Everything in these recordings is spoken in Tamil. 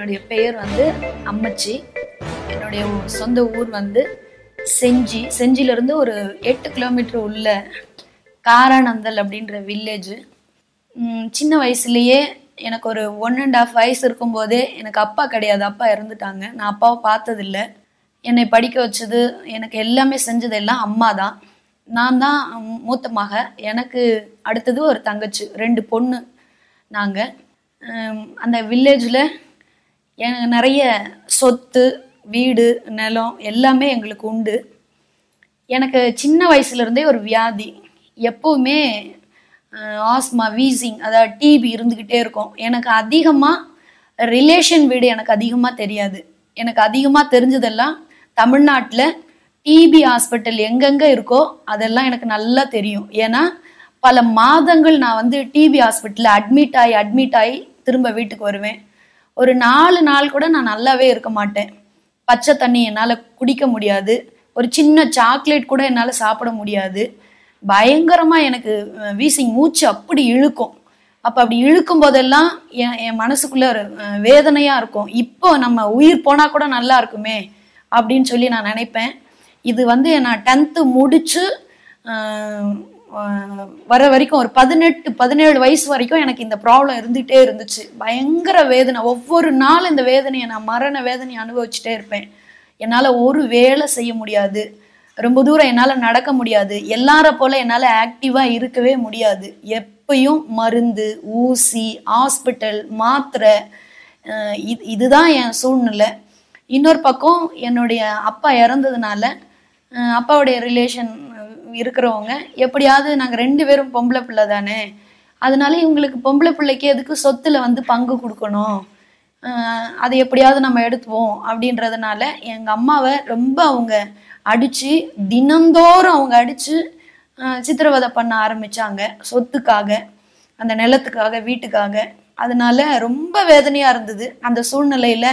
என்னுடைய பெயர் வந்து அம்மச்சி என்னுடைய ஊ- சொந்த ஊர் வந்து செஞ்சி செஞ்சியிலிருந்து ஒரு எட்டு கிலோமீட்டர் உள்ள காரானந்தல் அப்படின்ற வில்லேஜ் சின்ன வயசுலயே எனக்கு ஒரு ஒன் அண்ட் ஆஃப் வயசு இருக்கும்போதே எனக்கு அப்பா கிடையாது அப்பா இறந்துட்டாங்க நான் அப்பாவை பார்த்ததில்ல என்னை படிக்க வச்சது எனக்கு எல்லாமே செஞ்சது எல்லாம் அம்மா தான் நான் தான் மூத்த மக எனக்கு அடுத்தது ஒரு தங்கச்சி ரெண்டு பொண்ணு நாங்கள் அந்த வில்லேஜில் எனக்கு நிறைய சொத்து வீடு நிலம் எல்லாமே எங்களுக்கு உண்டு எனக்கு சின்ன வயசுலேருந்தே ஒரு வியாதி எப்பவுமே ஆஸ்மா வீசிங் அதாவது டிபி இருந்துக்கிட்டே இருக்கும் எனக்கு அதிகமாக ரிலேஷன் வீடு எனக்கு அதிகமாக தெரியாது எனக்கு அதிகமாக தெரிஞ்சதெல்லாம் தமிழ்நாட்டில் டிபி ஹாஸ்பிட்டல் எங்கெங்கே இருக்கோ அதெல்லாம் எனக்கு நல்லா தெரியும் ஏன்னா பல மாதங்கள் நான் வந்து டிபி ஹாஸ்பிட்டலில் அட்மிட் ஆகி அட்மிட் ஆகி திரும்ப வீட்டுக்கு வருவேன் ஒரு நாலு நாள் கூட நான் நல்லாவே இருக்க மாட்டேன் பச்சை தண்ணி என்னால் குடிக்க முடியாது ஒரு சின்ன சாக்லேட் கூட என்னால் சாப்பிட முடியாது பயங்கரமாக எனக்கு அஹ், வீசிங் மூச்சு அப்படி இழுக்கும் அப்போ அப்படி இழுக்கும் போதெல்லாம் என் என் மனசுக்குள்ள ஒரு அஹ், வேதனையா இருக்கும் இப்போ நம்ம உயிர் போனா கூட நல்லா இருக்குமே அப்படின்னு சொல்லி நான் நினைப்பேன் இது வந்து நான் டென்த்து முடிச்சு அஹ், அஹ், வர வரைக்கும் ஒரு பதினெட்டு பதினேழு வயசு வரைக்கும் எனக்கு இந்த ப்ராப்ளம் இருந்துகிட்டே இருந்துச்சு பயங்கர வேதனை ஒவ்வொரு நாள் இந்த வேதனையை நான் மரண வேதனையை அனுபவிச்சுட்டே இருப்பேன் என்னால் ஒரு வேலை செய்ய முடியாது ரொம்ப தூரம் என்னால் நடக்க முடியாது எல்லார போல என்னால் ஆக்டிவாக இருக்கவே முடியாது எப்பயும் மருந்து ஊசி ஹாஸ்பிட்டல் மாத்திரை அஹ் இது இதுதான் என் சூழ்நிலை இன்னொரு பக்கம் என்னுடைய அப்பா இறந்ததுனால அஹ் அப்பாவுடைய ரிலேஷன் இருக்கிறவங்க எப்படியாவது நாங்கள் ரெண்டு பேரும் பொம்பளை பிள்ளை தானே அதனால இவங்களுக்கு பொம்பளை பிள்ளைக்கு எதுக்கு சொத்துல வந்து பங்கு கொடுக்கணும் அஹ் அதை எப்படியாவது நம்ம எடுத்துவோம் அப்படின்றதுனால எங்க அம்மாவை ரொம்ப அவங்க அடிச்சு தினந்தோறும் அவங்க அடிச்சு அஹ் சித்திரவதை பண்ண ஆரம்பிச்சாங்க சொத்துக்காக அந்த நிலத்துக்காக வீட்டுக்காக அதனால ரொம்ப வேதனையா இருந்தது அந்த சூழ்நிலையில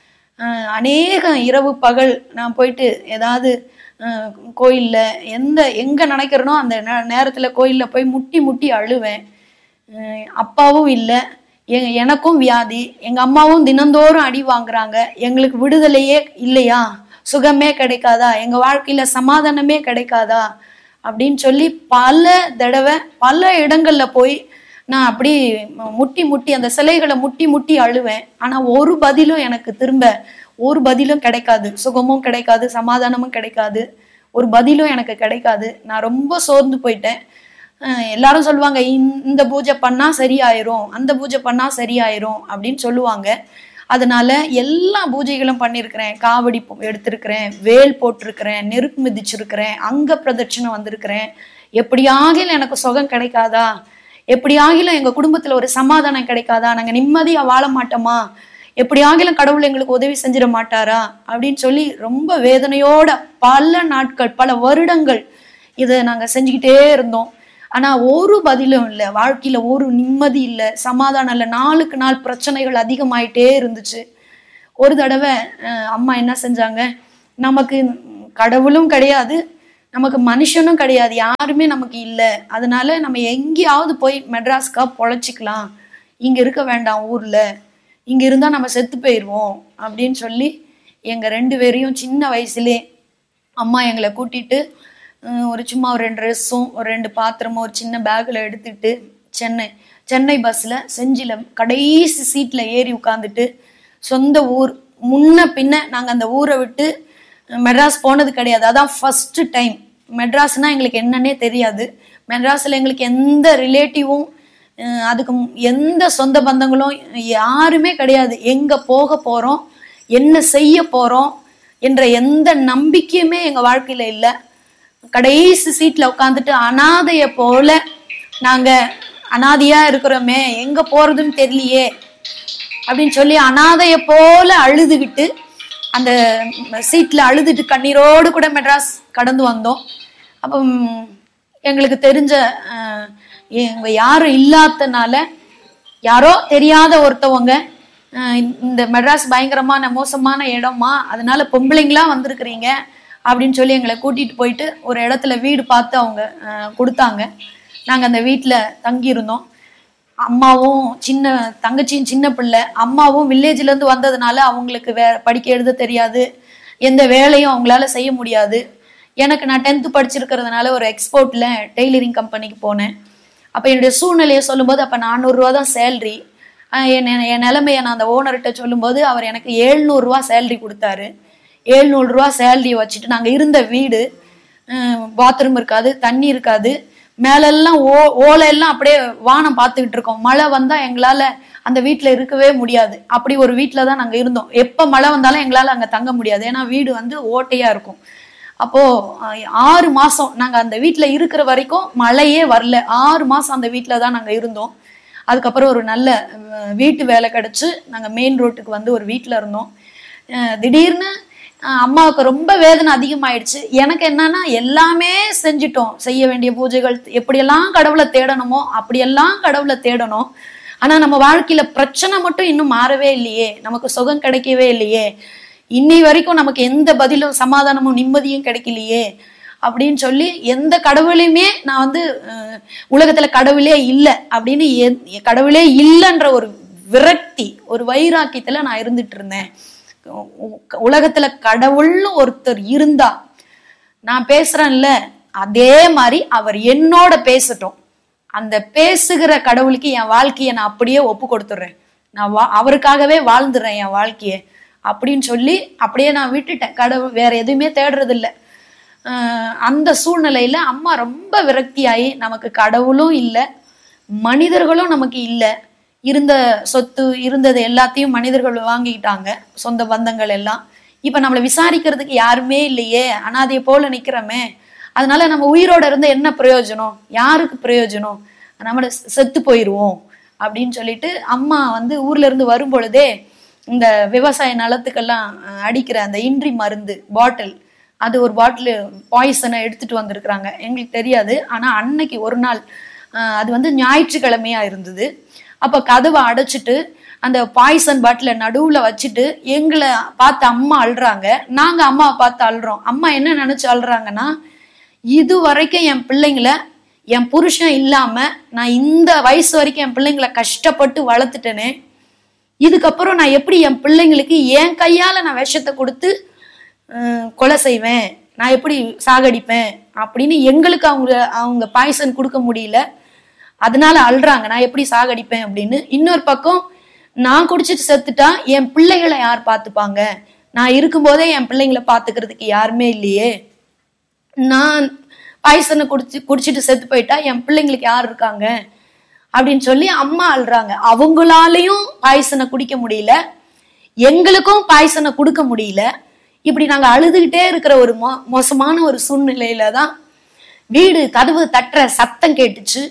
அஹ் அநேக இரவு பகல் நான் போயிட்டு ஏதாவது அஹ் கோயில்ல எந்த எங்க நினைக்கிறேனோ அந்த நே- நேரத்துல கோயில்ல போய் முட்டி முட்டி அழுவேன் அஹ் அப்பாவும் இல்லை எனக்கும் வியாதி எங்க அம்மாவும் தினந்தோறும் அடி வாங்குறாங்க எங்களுக்கு விடுதலையே இல்லையா சுகமே கிடைக்காதா எங்க வாழ்க்கையில சமாதானமே கிடைக்காதா அப்படின்னு சொல்லி பல தடவை பல இடங்கள்ல போய் நான் அப்படி ம- முட்டி முட்டி அந்த சிலைகளை முட்டி முட்டி அழுவேன் ஆனா ஒரு பதிலும் எனக்கு திரும்ப ஒரு பதிலும் கிடைக்காது சுகமும் கிடைக்காது சமாதானமும் கிடைக்காது ஒரு பதிலும் எனக்கு கிடைக்காது நான் ரொம்ப சோர்ந்து போயிட்டேன் அஹ் எல்லாரும் சொல்லுவாங்க "இந்த- இந்த பூஜை பண்ணா சரியாயிரும் அந்த பூஜை பண்ணா சரியாயிரும் அப்படின்னு சொல்லுவாங்க அதனால எல்லா பூஜைகளும் பண்ணியிருக்கிறேன் காவடி போ- எடுத்திருக்கிறேன் வேல் போட்டிருக்கிறேன் நெருப்பு மிதிச்சிருக்கிறேன் அங்க பிரதட்சணம் வந்திருக்கிறேன் எப்படியாகிலும் எனக்கு சுகம் கிடைக்காதா எப்படியாகிலும் எங்க குடும்பத்துல ஒரு சமாதானம் கிடைக்காதா நாங்க நிம்மதியா வாழ மாட்டோமா எப்படியாகிலும் கடவுள் எங்களுக்கு உதவி செஞ்சிட மாட்டாரா அப்படின்னு சொல்லி ரொம்ப வேதனையோட பல நாட்கள் பல வருடங்கள் இதை நாங்க செஞ்சுக்கிட்டே இருந்தோம் ஆனா ஒரு பதிலும் இல்லை வாழ்க்கையில ஒரு நிம்மதி இல்லை சமாதானம் இல்லை நாளுக்கு நாள் பிரச்சனைகள் அதிகமாயிட்டே இருந்துச்சு ஒரு தடவை அஹ், அம்மா என்ன செஞ்சாங்க நமக்கு கடவுளும் கிடையாது நமக்கு மனுஷனும் கிடையாது யாருமே நமக்கு இல்லை அதனால நம்ம எங்கேயாவது போய் மெட்ராஸ்க்கா பொழைச்சிக்கலாம் இங்க இருக்க வேண்டாம் ஊர்ல இங்க இருந்தா நம்ம செத்து போயிடுவோம் அப்படின்னு சொல்லி எங்க ரெண்டு பேரையும் சின்ன வயசுலே அம்மா எங்களை கூட்டிட்டு அஹ், ஒரு சும்மா ஒரு ரெண்டு ட்ரெஸ்ஸும் ஒரு ரெண்டு பாத்திரமும் ஒரு சின்ன பேக்கில் எடுத்துட்டு சென்னை சென்னை பஸ்ஸில் செஞ்சில கடைசி சீட்டில் ஏறி உட்காந்துட்டு சொந்த ஊர் முன்ன பின்ன நாங்கள் அந்த ஊரை விட்டு மெட்ராஸ் போனது கிடையாது அதான் ஃபஸ்ட்டு டைம் மெட்ராஸ்னா எங்களுக்கு என்னன்னே தெரியாது மெட்ராஸில் எங்களுக்கு எந்த ரிலேட்டிவும் அதுக்கு ம்- எந்த சொந்த பந்தங்களும் யாருமே கிடையாது எங்கே போக போகிறோம் என்ன செய்ய போகிறோம் என்ற எந்த நம்பிக்கையுமே எங்கள் வாழ்க்கையில் இல்லை கடைசி சீட்டில் உட்காந்துட்டு அனாதைய போல நாங்கள் அனாதையாக இருக்கிறோமே எங்கே போகிறதுன்னு தெரியலையே அப்படின்னு சொல்லி அனாதைய போல அழுதுகிட்டு அந்த சீட்டில் அழுதுட்டு கண்ணீரோடு கூட மெட்ராஸ் கடந்து வந்தோம் அப்போ ம், எங்களுக்கு தெரிஞ்ச அஹ், இவங்க யாரும் இல்லாதனால யாரோ தெரியாத ஒருத்தவங்க அஹ், இந்த மெட்ராஸ் பயங்கரமான மோசமான இடமா அதனால பொம்பளைங்களா வந்திருக்கிறீங்க அப்படின்னு சொல்லி எங்களை கூட்டிட்டு போயிட்டு ஒரு இடத்துல வீடு பார்த்து அவங்க அஹ், கொடுத்தாங்க நாங்கள் அந்த வீட்டில் தங்கியிருந்தோம் அம்மாவும் சின்ன தங்கச்சியும் சின்ன பிள்ளை அம்மாவும் வில்லேஜ்ல இருந்து வந்ததுனால அவங்களுக்கு வே படிக்க எழுத தெரியாது எந்த வேலையும் அவங்களால செய்ய முடியாது எனக்கு நான் டென்த்து படிச்சிருக்கிறதுனால ஒரு எக்ஸ்போர்ட்ல டெய்லரிங் கம்பெனிக்கு போனேன் அப்போ என்னுடைய சூழ்நிலையை சொல்லும்போது அப்போ நானூறுரூவா தான் சேல்ரி என் என் நிலைமையை நான் அந்த ஓனர்கிட்ட சொல்லும்போது அவர் எனக்கு ஏழ்நூறுரூவா சேல்ரி கொடுத்தாரு ஏழ்நூறுரூவா சேல்ரி வச்சுட்டு நாங்கள் இருந்த வீடு பாத்ரூம் இருக்காது தண்ணி இருக்காது மேலெல்லாம் ஓ ஓலை எல்லாம் அப்படியே வானம் பார்த்துக்கிட்டு இருக்கோம் மழை வந்தா எங்களால அந்த வீட்டில் இருக்கவே முடியாது அப்படி ஒரு வீட்டில் தான் நாங்கள் இருந்தோம் எப்போ மழை வந்தாலும் எங்களால் அங்கே தங்க முடியாது ஏன்னா வீடு வந்து ஓட்டையா இருக்கும் அப்போ அஹ், ஆறு மாசம் நாங்க அந்த வீட்ல இருக்கிற வரைக்கும் மழையே வரல ஆறு மாசம் அந்த வீட்ல தான் நாங்க இருந்தோம் அதுக்கப்புறம் ஒரு நல்ல அஹ், வீட்டு வேலை கிடைச்சு நாங்க மெயின் ரோட்டுக்கு வந்து ஒரு வீட்ல இருந்தோம் அஹ், திடீர்னு அஹ், அம்மாவுக்கு ரொம்ப வேதனை அதிகமாயிடுச்சு எனக்கு என்னன்னா எல்லாமே செஞ்சிட்டோம் செய்ய வேண்டிய பூஜைகள் எப்படியெல்லாம் கடவுளை தேடணுமோ அப்படியெல்லாம் கடவுளை தேடணும் ஆனா நம்ம வாழ்க்கையில பிரச்சனை மட்டும் இன்னும் மாறவே இல்லையே நமக்கு சுகம் கிடைக்கவே இல்லையே இன்னி வரைக்கும் நமக்கு எந்த பதிலும் சமாதானமும் நிம்மதியும் கிடைக்கலையே அப்படின்னு சொல்லி எந்த கடவுளையுமே நான் வந்து அஹ், உலகத்துல கடவுளே இல்லை அப்படின்னு எ- கடவுளே இல்லைன்ற ஒரு விரக்தி ஒரு வைராக்கியத்துல நான் இருந்துட்டு இருந்தேன் உ- உலகத்துல கடவுள்னு ஒருத்தர் இருந்தா நான் பேசுறேன்ல அதே மாதிரி அவர் என்னோட பேசட்டும் அந்த பேசுகிற கடவுளுக்கு என் வாழ்க்கையை நான் அப்படியே ஒப்பு கொடுத்துட்றேன் நான் வா அவருக்காகவே வாழ்ந்துடுறேன் என் வாழ்க்கையை அப்படின்னு சொல்லி அப்படியே நான் விட்டுட்டேன் கடவுள் வேற எதுவுமே தேடுறது இல்ல ஆஹ் அந்த சூழ்நிலையில அம்மா ரொம்ப விரக்தியாகி நமக்கு கடவுளும் இல்லை மனிதர்களும் நமக்கு இல்லை இருந்த சொத்து இருந்தது எல்லாத்தையும் மனிதர்கள் வாங்கிக்கிட்டாங்க சொந்த பந்தங்கள் எல்லாம் இப்ப நம்மளை விசாரிக்கிறதுக்கு யாருமே இல்லையே அனாதையை போல நிக்கிறோமே அதனால நம்ம உயிரோட இருந்து என்ன பிரயோஜனம் யாருக்கு பிரயோஜனம் நம்ம செத்து போயிடுவோம் அப்படின்னு சொல்லிட்டு அம்மா வந்து ஊர்ல இருந்து வரும் பொழுதே இந்த விவசாய நிலத்துக்கெல்லாம் அஹ், அடிக்கிற அந்த இன்றி மருந்து பாட்டில் அது ஒரு பாட்டில் பாய்சனை எடுத்துட்டு வந்திருக்கிறாங்க எங்களுக்கு தெரியாது ஆனா அன்னைக்கு ஒரு நாள் அஹ், அது வந்து ஞாயிற்றுக்கிழமையா இருந்தது அப்ப கதவை அடைச்சிட்டு அந்த பாய்சன் பாட்டில நடுவுல வச்சுட்டு எங்களை பார்த்து அம்மா அழுறாங்க நாங்க அம்மாவை பார்த்து அழுறோம் அம்மா என்ன நினைச்சு அழுறாங்கன்னா இது வரைக்கும் என் பிள்ளைங்களை என் புருஷன் இல்லாம நான் இந்த வயசு வரைக்கும் என் பிள்ளைங்களை கஷ்டப்பட்டு வளர்த்துட்டேனே இதுக்கப்புறம் நான் எப்படி என் பிள்ளைங்களுக்கு என் கையால நான் விஷத்தை கொடுத்து அஹ், கொலை செய்வேன் நான் எப்படி சாகடிப்பேன் அப்படின்னு எங்களுக்கு அவங்க அவங்க பாய்சன் கொடுக்க முடியல அதனால அழுறாங்க நான் எப்படி சாகடிப்பேன் அப்படின்னு இன்னொரு பக்கம் நான் குடிச்சிட்டு செத்துட்டா என் பிள்ளைகளை யார் பார்த்துப்பாங்க நான் இருக்கும்போதே என் பிள்ளைங்களை பார்த்துக்கிறதுக்கு யாருமே இல்லையே நான் பாய்சனை குடிச்சு குடிச்சிட்டு செத்து போயிட்டா என் பிள்ளைங்களுக்கு யார் இருக்காங்க அப்படின்னு சொல்லி அம்மா அழுறாங்க அவங்களாலையும் பாய்சனை குடிக்க முடியல எங்களுக்கும் பாய்சனை கொடுக்க முடியல இப்படி நாங்க அழுதுகிட்டே இருக்கிற ஒரு மோ மோசமான ஒரு சூழ்நிலையில தான் வீடு கதவு தட்டுற சத்தம் கேட்டுச்சு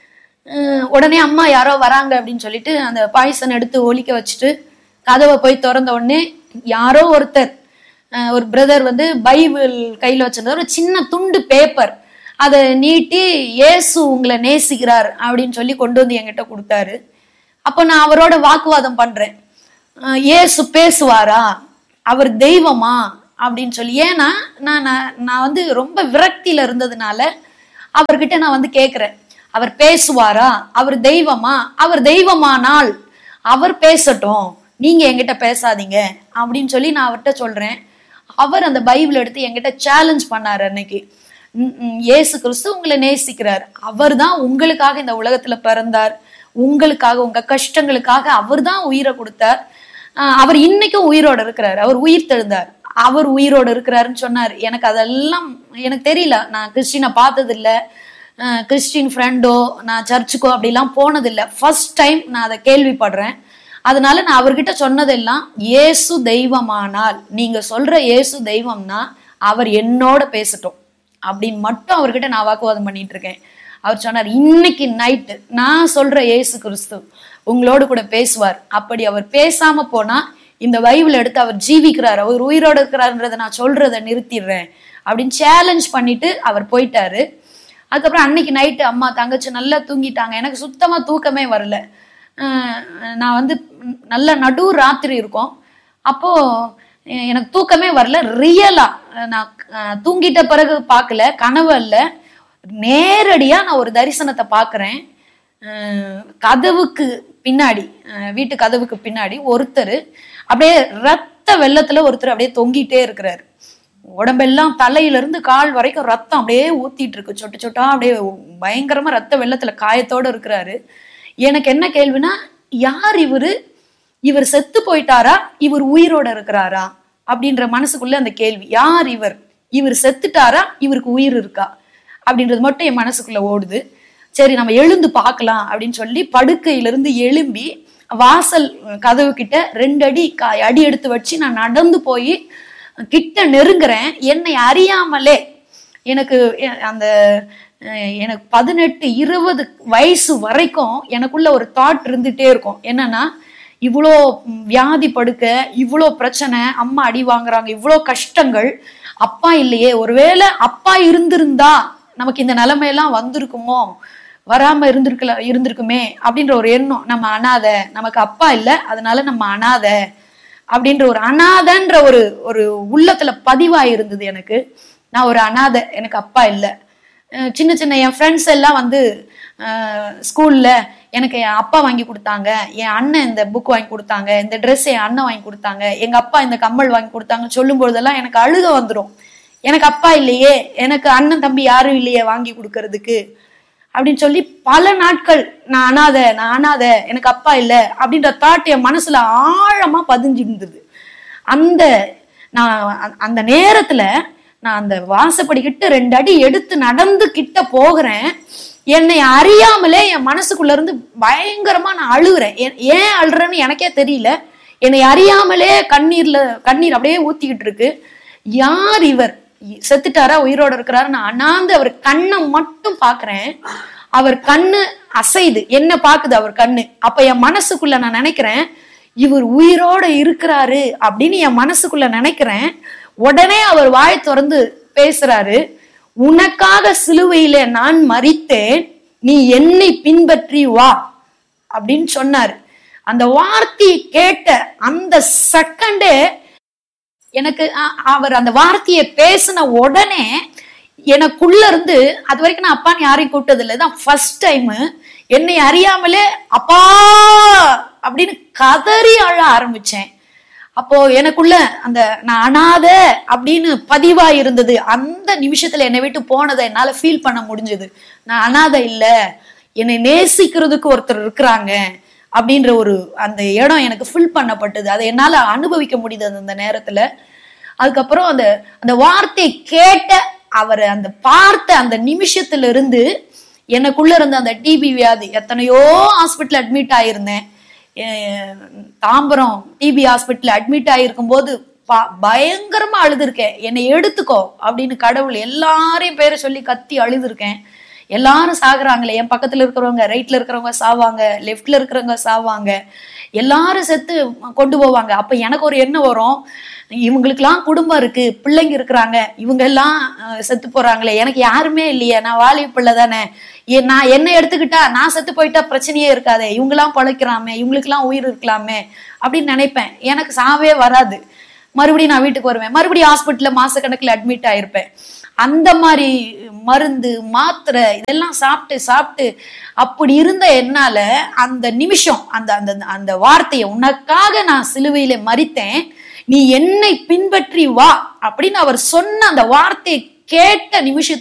அஹ் உடனே அம்மா யாரோ வராங்க அப்படின்னு சொல்லிட்டு அந்த பாய்சன் எடுத்து ஒலிக்க வச்சுட்டு கதவை போய் திறந்த உடனே யாரோ ஒருத்தர் அஹ் ஒரு பிரதர் வந்து பைபிள் கையில வச்சிருந்தார் ஒரு சின்ன துண்டு பேப்பர் அதை நீட்டி இயேசு உங்களை நேசிக்கிறார் அப்படின்னு சொல்லி கொண்டு வந்து என்கிட்ட கொடுத்தாரு அப்போ நான் அவரோட வாக்குவாதம் பண்றேன் அஹ் இயேசு பேசுவாரா அவர் தெய்வமா அப்படின்னு சொல்லி ஏன்னா நான் நான் நான் வந்து ரொம்ப விரக்தியில இருந்ததுனால அவர்கிட்ட நான் வந்து கேட்கிறேன் அவர் பேசுவாரா அவர் தெய்வமா அவர் தெய்வமானால் அவர் பேசட்டும் நீங்க என்கிட்ட பேசாதீங்க அப்படின்னு சொல்லி நான் அவர்கிட்ட சொல்றேன் அவர் அந்த பைபிள் எடுத்து என்கிட்ட சேலஞ்ச் பண்ணாரு அன்னைக்கு ம், ம், இயேசு கிறிஸ்து உங்களை நேசிக்கிறார் அவர் தான் உங்களுக்காக இந்த உலகத்துல பிறந்தார் உங்களுக்காக உங்க கஷ்டங்களுக்காக அவர் தான் உயிரை கொடுத்தார் ஆஹ் அவர் இன்னைக்கும் உயிரோட இருக்கிறார் அவர் உயிர் தெழுந்தார் அவர் உயிரோட இருக்கிறாருன்னு சொன்னார் எனக்கு அதெல்லாம் எனக்கு தெரியல நான் கிறிஸ்டினை பார்த்தது இல்ல ஆஹ் கிறிஸ்டின் ஃப்ரெண்டோ நான் சர்ச்சுக்கோ அப்படிலாம் போனதில்லை ஃபர்ஸ்ட் டைம் நான் அதை கேள்விப்படுறேன் அதனால நான் அவர்கிட்ட சொன்னதெல்லாம் இயேசு தெய்வமானால் நீங்க சொல்ற இயேசு தெய்வம்னா அவர் என்னோட பேசட்டும் அப்படின்னு மட்டும் அவர்கிட்ட நான் வாக்குவாதம் பண்ணிட்டு இருக்கேன் அவர் சொன்னார் இன்னைக்கு நைட்டு நான் சொல்ற இயேசு கிறிஸ்து உங்களோடு கூட பேசுவார் அப்படி அவர் பேசாம போனா இந்த பைபிள் எடுத்து அவர் ஜீவிக்கிறார் அவர் உயிரோட இருக்கிறாருன்றதை நான் சொல்றதை நிறுத்திடுறேன் அப்படின்னு சேலஞ்ச் பண்ணிட்டு அவர் போயிட்டாரு அதுக்கப்புறம் அன்னைக்கு நைட்டு அம்மா தங்கச்சி நல்லா தூங்கிட்டாங்க எனக்கு சுத்தமா தூக்கமே வரல அஹ் நான் வந்து நல்ல நடு ராத்திரி இருக்கும் அப்போ எ- எனக்கு தூக்கமே வரல ரியலா நான் அஹ், தூங்கிட்ட பிறகு பார்க்கல கனவு அல்ல நேரடியா நான் ஒரு தரிசனத்தை பார்க்கிறேன் அஹ், கதவுக்கு பின்னாடி அஹ், வீட்டு கதவுக்கு பின்னாடி ஒருத்தர் அப்படியே ரத்த வெள்ளத்துல ஒருத்தர் அப்படியே தொங்கிட்டே இருக்கிறாரு உடம்பெல்லாம் தலையில இருந்து கால் வரைக்கும் ரத்தம் அப்படியே ஊத்திட்டு இருக்கு சொட்டு சொட்டா அப்படியே பயங்கரமா ரத்த வெள்ளத்துல காயத்தோட இருக்கிறாரு எனக்கு என்ன கேள்வினா யார் இவரு இவர் செத்து போயிட்டாரா இவர் உயிரோட இருக்கிறாரா அப்படின்ற மனசுக்குள்ள அந்த கேள்வி யார் இவர் இவர் செத்துட்டாரா இவருக்கு உயிர் இருக்கா அப்படின்றது மட்டும் என் மனசுக்குள்ள ஓடுது சரி நம்ம எழுந்து பார்க்கலாம் அப்படின்னு சொல்லி படுக்கையிலிருந்து எழும்பி வாசல் கதவு கிட்ட ரெண்டு அடி கா- அடி எடுத்து வச்சு நான் நடந்து போய் கிட்ட நெருங்குறேன் என்னை அறியாமலே எனக்கு எ- அந்த அஹ், எனக்கு பதினெட்டு இருபது வயசு வரைக்கும் எனக்குள்ள ஒரு தாட் இருந்துட்டே இருக்கும் என்னன்னா இவ்வளோ ம், வியாதி படுக்க இவ்வளோ பிரச்சனை அம்மா அடி வாங்குறாங்க இவ்வளோ கஷ்டங்கள் அப்பா இல்லையே ஒருவேளை அப்பா இருந்திருந்தா நமக்கு இந்த நிலைமையெல்லாம் வந்திருக்குமோ வராம இருந்திருக்கல இருந்திருக்குமே அப்படின்ற ஒரு எண்ணம் நம்ம அனாதை நமக்கு அப்பா இல்லை அதனால நம்ம அனாதை அப்படின்ற ஒரு அனாதைன்ற ஒரு ஒரு உள்ளத்துல பதிவாய் இருந்தது எனக்கு நான் ஒரு அனாதை எனக்கு அப்பா இல்லை அஹ் சின்ன சின்ன என் ஃப்ரெண்ட்ஸ் எல்லாம் வந்து ஸ்கூல்ல எனக்கு என் அப்பா வாங்கி கொடுத்தாங்க என் அண்ணன் இந்த புக் வாங்கி கொடுத்தாங்க இந்த ட்ரெஸ் என் அண்ணன் வாங்கி கொடுத்தாங்க எங்க அப்பா இந்த கம்மல் வாங்கி கொடுத்தாங்க சொல்லும் பொழுதெல்லாம் எனக்கு அழுக வந்துடும் எனக்கு அப்பா இல்லையே எனக்கு அண்ணன் தம்பி யாரும் இல்லையே வாங்கி கொடுக்கறதுக்கு அப்படின்னு சொல்லி பல நாட்கள் நான் அனாதை நான் அனாதை எனக்கு அப்பா இல்லை அப்படின்ற தாட் என் மனசுல ஆழமா பதிஞ்சிருந்தது அந்த நான் அ- அந்த நேரத்துல நான் அந்த வாசப்படிக்கிட்டு ரெண்டு அடி எடுத்து நடந்து கிட்ட போகிறேன் என்னை அறியாமலே என் மனசுக்குள்ள இருந்து பயங்கரமா நான் அழுகுறேன் ஏன் ஏன் அழுறேன்னு எனக்கே தெரியல என்னை அறியாமலே கண்ணீர்ல கண்ணீர் அப்படியே ஊத்திக்கிட்டு இருக்கு யார் இவர் செத்துட்டாரா உயிரோட இருக்கிறாரு நான் அண்ணாந்து அவர் கண்ணை மட்டும் பாக்குறேன் அவர் கண்ணு அசைது என்ன பாக்குது அவர் கண்ணு அப்ப என் மனசுக்குள்ள நான் நினைக்கிறேன் இவர் உயிரோட இருக்கிறாரு அப்படின்னு என் மனசுக்குள்ள நினைக்கிறேன் உடனே அவர் வாய் திறந்து பேசுறாரு உனக்காக சிலுவையில நான் மரித்தேன் நீ என்னை பின்பற்றி வா அப்படின்னு சொன்னாரு அந்த வார்த்தையை கேட்ட அந்த செகண்டே எனக்கு அ- அவர் அந்த வார்த்தையை பேசின உடனே எனக்குள்ள இருந்து அது வரைக்கும் நான் அப்பான்னு யாரையும் கூப்பிட்டது இல்லை தான் ஃபர்ஸ்ட் டைம் என்னை அறியாமலே அப்பா அப்படின்னு கதறி அழ ஆரம்பிச்சேன் அப்போ எனக்குள்ள அந்த நான் அனாத அப்படின்னு பதிவா இருந்தது அந்த நிமிஷத்துல என்னை விட்டு போனதை என்னால ஃபீல் பண்ண முடிஞ்சது நான் அனாதை இல்ல என்னை நேசிக்கிறதுக்கு ஒருத்தர் இருக்கிறாங்க அப்படின்ற ஒரு அந்த இடம் எனக்கு ஃபில் பண்ணப்பட்டது அதை என்னால அனுபவிக்க முடியுது அந்த நேரத்துல அதுக்கப்புறம் அந்த அந்த வார்த்தையை கேட்ட அவர் அந்த பார்த்த அந்த நிமிஷத்துல இருந்து எனக்குள்ள இருந்த அந்த டிபி வியாதி எத்தனையோ ஹாஸ்பிட்டல் அட்மிட் ஆயிருந்தேன் எ- தாம்பரம் டிபி ஹாஸ்பிட்டல் அட்மிட் ஆயிருக்கும் போது ப- பயங்கரமா அழுதுருக்கேன் என்னை எடுத்துக்கோ அப்படின்னு கடவுள் எல்லாரையும் பேரை சொல்லி கத்தி அழுதுருக்கேன் எல்லாரும் சாகுறாங்களே என் பக்கத்துல இருக்கிறவங்க ரைட்ல இருக்கிறவங்க சாவாங்க லெஃப்ட்ல இருக்கிறவங்க சாவாங்க எல்லாரும் செத்து கொண்டு போவாங்க அப்ப எனக்கு ஒரு எண்ணம் வரும் இவங்களுக்கெல்லாம் குடும்பம் இருக்கு பிள்ளைங்க இருக்கிறாங்க இவங்க எல்லாம் அஹ், செத்து போறாங்களே எனக்கு யாருமே இல்லையே நான் வாலிப பிள்ளை தானே ஏ- நான் என்ன எடுத்துக்கிட்டா நான் செத்து போயிட்டா பிரச்சனையே இருக்காதே இவங்கெல்லாம் பழைக்கிறாமே இவங்களுக்கெல்லாம் உயிர் இருக்கலாமே அப்படின்னு நினைப்பேன் எனக்கு சாவே வராது மறுபடியும் நான் வீட்டுக்கு வருவேன் மறுபடியும் ஹாஸ்பிட்டல்ல மாசக்கணக்கில் அட்மிட் ஆயிருப்பேன் அந்த மாதிரி மருந்து மாத்திரை இதெல்லாம் சாப்பிட்டு சாப்பிட்டு அப்படி இருந்த என்னால அந்த நிமிஷம் அந்த அந்த அந்த வார்த்தையை உனக்காக நான் சிலுவையில மறித்தேன் நீ என்னை பின்பற்றி வா அப்படின்னு அவர் சொன்ன அந்த வார்த்தையை கேட்ட நிமிஷத்துல